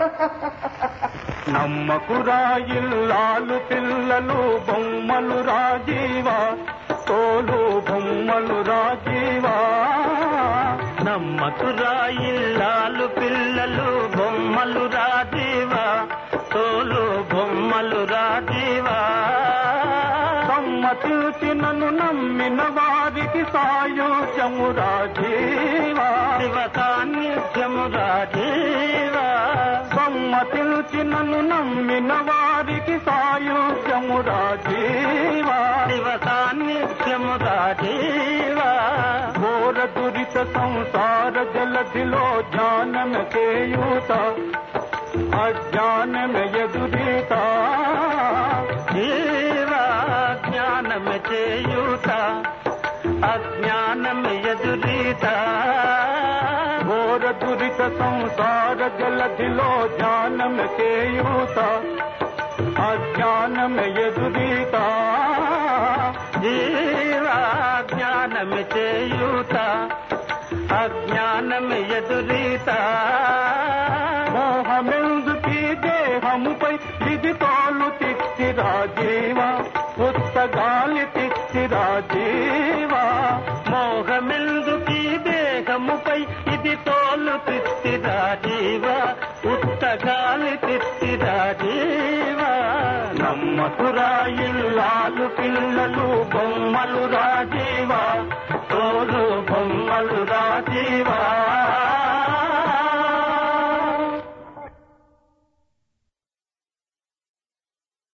నమ్మకురా ఇల్లాలు పిల్లలు బొమ్మలు రాజీవా తోలు బొమ్మలు రాజీవా నమ్మకురా ఇల్లాలు పిల్లలు బొమ్మలు రాజీవా తోలు బొమ్మలు రాజీవా సమ్మతిల్చినను నమ్మిన వారికి సాయుధ్యము రాజీవా శివ సాన్నిధ్యము రాజీవా సమ్మతిల్చినను నమ్మిన వారికి సాయుధ్యము రాజీవా శివ సాన్నిధ్యము రాజీవా ఘోర దురిత సంసార జలధిలో జ్ఞానం చేయూత అజ్ఞానం ఎదురీత జీవా జ్ఞానం చేయూత అజ్ఞానం ఎదురీత ఘోర దురిత సంసార జలధిలో జ్ఞానం చేయూత అజ్ఞానం ఎదురీత జీవా జ్ఞానం చేయూత అజ్ఞానం ఎదురీత మోహమెందుకీ దేహముపై ఇది తోలు తిక్కి రాజీవా పుస్తగాలి తిక్కి రాజీవా మోహమెందుకీ దేహముపై ఇది తోలు తిత్తిరా జీవ ఉత్తగాలి తిత్తిరా జీవ నమ్మకురా ఇల్లాలు పిల్లలు బొమ్మలు రాజీవా